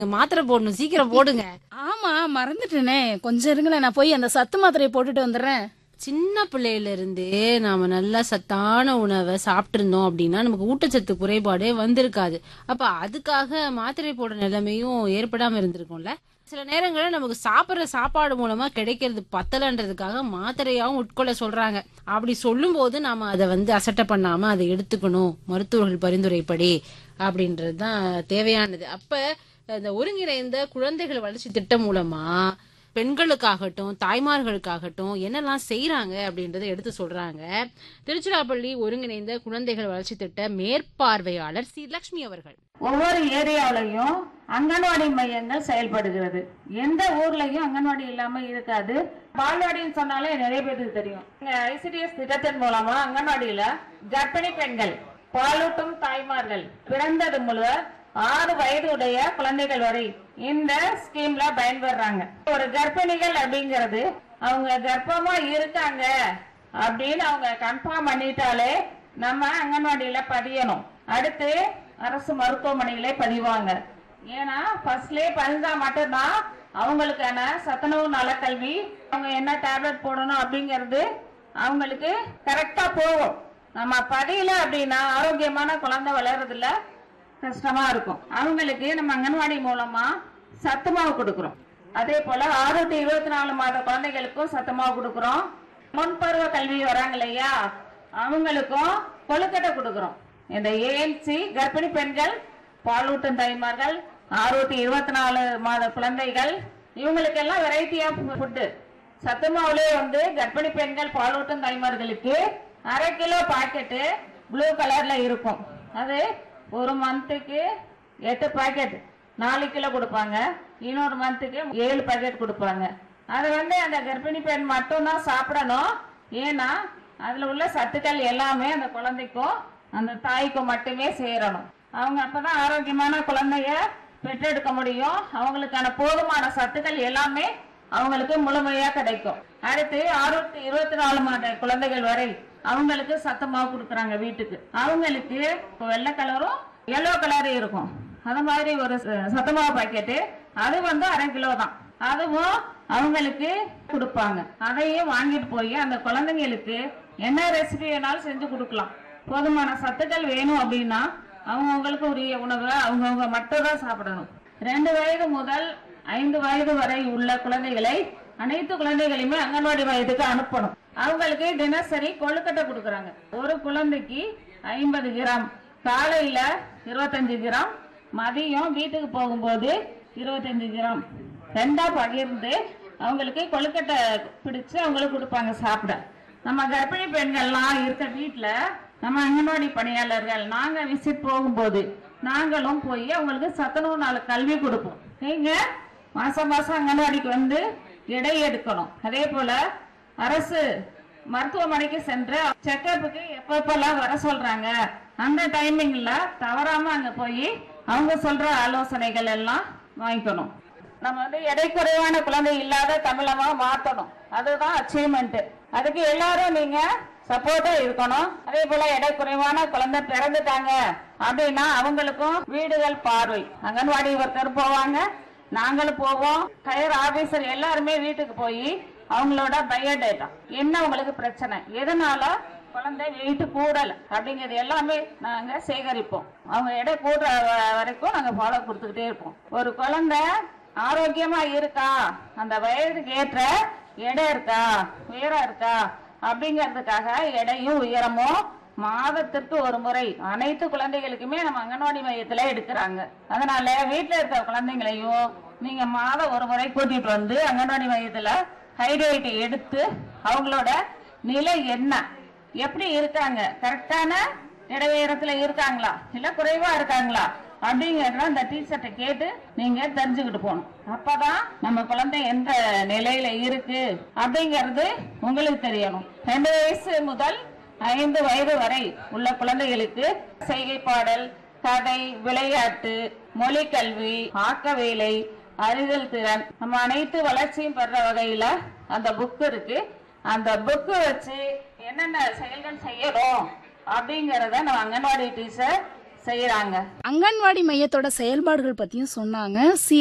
மாத்திரை போடணும் சீக்கிரம் போடுங்க ஆமா மறந்துட்டேனே கொஞ்சம் இருங்களேன் நான் போய் அந்த சத்து மாத்திரையை போட்டுட்டு வந்துடுறேன் சின்ன பிள்ளையில இருந்தே நாம நல்ல சத்தான உணவை சாப்பிட்டிருந்தோம் அப்படின்னா நமக்கு ஊட்டச்சத்து குறைபாடே வந்திருக்காது அப்ப அதுக்காக மாத்திரை போடுற நிலைமையும் ஏற்படாம இருந்திருக்கும்ல சில நேரங்களில் நமக்கு சாப்பிட்ற சாப்பாடு மூலமா கிடைக்கிறது பத்தலன்றதுக்காக மாத்திரையாவும் உட்கொள்ள சொல்றாங்க அப்படி சொல்லும்போது நாம அதை வந்து அசட்டை பண்ணாம அதை எடுத்துக்கணும் மருத்துவர்கள் பரிந்துரைப்படி அப்படின்றது தான் தேவையானது அப்ப இந்த ஒருங்கிணைந்த குழந்தைகள் வளர்ச்சி திட்டம் மூலமா பெண்களுக்காகட்டும் தாய்மார்களுக்காகட்டும் என்னெல்லாம் செய்யறாங்க அப்படின்றத எடுத்து சொல்றாங்க திருச்சிராப்பள்ளி ஒருங்கிணைந்த குழந்தைகள் வளர்ச்சி திட்ட மேற்பார்வையாளர் சி லட்சுமி அவர்கள் ஒவ்வொரு ஏரியாவிலையும் அங்கன்வாடி மையங்கள் செயல்படுகிறது எந்த ஊர்லயும் அங்கன்வாடி இல்லாம இருக்காது பால்வாடின்னு சொன்னாலே நிறைய பேருக்கு தெரியும் ஐசிடிஎஸ் திட்டத்தின் மூலமா அங்கன்வாடியில கர்ப்பிணி பெண்கள் பாலூட்டும் தாய்மார்கள் பிறந்தது முதல் ஆறு வயது உடைய குழந்தைகள் வரை இந்த ஸ்கீம்ல பயன்பெறாங்க ஒரு கர்ப்பிணிகள் அப்படிங்கிறது அவங்க கர்ப்பமா இருக்காங்க அப்படின்னு அவங்க கன்ஃபார்ம் பண்ணிட்டாலே நம்ம அங்கன்வாடியில பதியணும் அடுத்து அரசு மருத்துவமனையிலே பதிவாங்க ஏன்னா ஃபர்ஸ்ட்லயே பதிஞ்சா மட்டும்தான் அவங்களுக்கான சத்துணவு நலக்கல்வி அவங்க என்ன டேப்லெட் போடணும் அப்படிங்கிறது அவங்களுக்கு கரெக்டா போகும் நம்ம பதியல அப்படின்னா ஆரோக்கியமான குழந்தை வளர்றதுல கஷ்டமா இருக்கும் அவங்களுக்கு நம்ம அங்கன்வாடி மூலமா சத்து மாவு கொடுக்குறோம் அதே போல ஆறு டு இருபத்தி நாலு மாத குழந்தைகளுக்கும் சத்து மாவு கொடுக்குறோம் முன்பருவ கல்வி வராங்க இல்லையா அவங்களுக்கும் கொழுக்கட்டை கொடுக்குறோம் இந்த ஏஎல்சி கர்ப்பிணி பெண்கள் பாலூட்டும் தாய்மார்கள் ஆறு டு இருபத்தி நாலு மாத குழந்தைகள் இவங்களுக்கெல்லாம் வெரைட்டி ஆஃப் ஃபுட்டு சத்து மாவுலே வந்து கர்ப்பிணி பெண்கள் பாலூட்டும் தாய்மார்களுக்கு அரை கிலோ பாக்கெட்டு ப்ளூ கலர்ல இருக்கும் அது ஒரு மந்த்துக்கு எட்டு பாக்கெட் நாலு கிலோ கொடுப்பாங்க இன்னொரு மந்த்துக்கு ஏழு பாக்கெட் கொடுப்பாங்க அது வந்து அந்த கர்ப்பிணி பெண் மட்டும்தான் சாப்பிடணும் ஏன்னா அதுல உள்ள சத்துக்கள் எல்லாமே அந்த குழந்தைக்கும் அந்த தாய்க்கும் மட்டுமே சேரணும் அவங்க அப்பதான் ஆரோக்கியமான குழந்தைய பெற்றெடுக்க முடியும் அவங்களுக்கான போதுமான சத்துக்கள் எல்லாமே அவங்களுக்கு முழுமையா கிடைக்கும் அடுத்து ஆறு to இருபத்தி நாலு மாத குழந்தைகள் வரை அவங்களுக்கு சத்தமாக கொடுக்குறாங்க வீட்டுக்கு அவங்களுக்கு இப்போ வெள்ளை கலரும் எல்லோ கலரும் இருக்கும் அது மாதிரி ஒரு ச- சத்துமாவு பாக்கெட்டு அது வந்து அரை கிலோ தான் அதுவும் அவங்களுக்கு கொடுப்பாங்க அதையும் வாங்கிட்டு போய் அந்த குழந்தைங்களுக்கு என்ன ரெசிபி வேணாலும் செஞ்சு கொடுக்கலாம் போதுமான சத்துக்கள் வேணும் அப்படின்னா அவங்கவுங்களுக்கு உரிய உணவை அவங்கவுங்க மட்டும் தான் சாப்பிடணும் ரெண்டு வயது முதல் ஐந்து வயது வரை உள்ள குழந்தைகளை அனைத்து குழந்தைகளையுமே அங்கன்வாடி மையத்துக்கு அனுப்பணும் அவங்களுக்கு தினசரி கொழுக்கட்டை கொடுக்கறாங்க ஒரு குழந்தைக்கு ஐம்பது கிராம் காலையில இருபத்தஞ்சு கிராம் மதியம் வீட்டுக்கு போகும்போது இருபத்தஞ்சு கிராம் ரெண்டா பகிர்ந்து அவங்களுக்கு கொழுக்கட்டை பிடிச்சு அவங்களுக்கு கொடுப்பாங்க சாப்பிட நம்ம கர்ப்பிணி பெண்கள்லாம் இருக்க வீட்ல நம்ம அங்கன்வாடி பணியாளர்கள் நாங்க விசிட் போகும்போது நாங்களும் போய் அவங்களுக்கு சத்துணவு நாள் கல்வி கொடுப்போம் நீங்க மாசம் மாசம் அங்கன்வாடிக்கு வந்து எடை எடுக்கணும் அதே போல அரசு மருத்துவமனைக்கு சென்று செக்கப்புக்கு எப்பப்பெல்லாம் வர சொல்றாங்க அந்த டைமிங்ல தவறாம அங்க போய் அவங்க சொல்ற ஆலோசனைகள் எல்லாம் வாங்கிக்கணும் நம்ம வந்து எடை குறைவான குழந்தை இல்லாத தமிழமா மாத்தணும் அதுதான் அச்சீவ்மெண்ட் அதுக்கு எல்லாரும் நீங்க சப்போர்ட்டா இருக்கணும் அதே போல எடை குறைவான குழந்தை பிறந்துட்டாங்க அப்படின்னா அவங்களுக்கும் வீடுகள் பார்வை அங்கன்வாடி ஒருத்தர் போவாங்க நாங்களும் போவோம் ஹையர் ஆபீசர் எல்லாருமே வீட்டுக்கு போய் அவங்களோட பயோடேட்டா என்ன உங்களுக்கு பிரச்சனை எதனால குழந்தை வெயிட் கூடல அப்படிங்கிறது எல்லாமே நாங்க சேகரிப்போம் அவங்க எடை கூடுற வ- வரைக்கும் நாங்க ஃபாலோ கொடுத்துக்கிட்டே இருப்போம் ஒரு குழந்தை ஆரோக்கியமா இருக்கா அந்த வயதுக்கு ஏற்ற எடை இருக்கா உயரம் இருக்கா அப்படிங்கிறதுக்காக எடையும் உயரமும் மாதத்திற்கு ஒரு முறை அனைத்து குழந்தைகளுக்குமே நம்ம அங்கன்வாடி மையத்துல எடுக்கிறாங்க அதனால வீட்டுல இருக்க குழந்தைங்களையும் நீங்க மாதம் ஒரு முறை கூட்டிட்டு வந்து அங்கன்வாடி மையத்துல ஹைட்ரேட் எடுத்து அவங்களோட நிலை என்ன எப்படி இருக்காங்க கரெக்டான இடைவேரத்துல இருக்காங்களா இல்ல குறைவா இருக்காங்களா அப்படிங்கறத அந்த டீச்சர்ட்ட கேட்டு நீங்க தெரிஞ்சுக்கிட்டு போகணும் அப்பதான் நம்ம குழந்தை எந்த நிலையில இருக்கு அப்படிங்கறது உங்களுக்கு தெரியணும் ரெண்டு வயசு முதல் ஐந்து வயது வரை உள்ள குழந்தைகளுக்கு செய்கை பாடல் கதை விளையாட்டு மொழி கல்வி ஆக்க வேலை அறிதல் திறன் நம்ம அனைத்து வளர்ச்சியும் பெற வகையில அந்த புக் இருக்கு அந்த புக்கு வச்சு என்னென்ன செயல்கள் செய்யறோம் அப்படிங்கறத நம்ம அங்கன்வாடி டீச்சர் செய்யறாங்க அங்கன்வாடி மையத்தோட செயல்பாடுகள் பத்தியும் சொன்னாங்க சி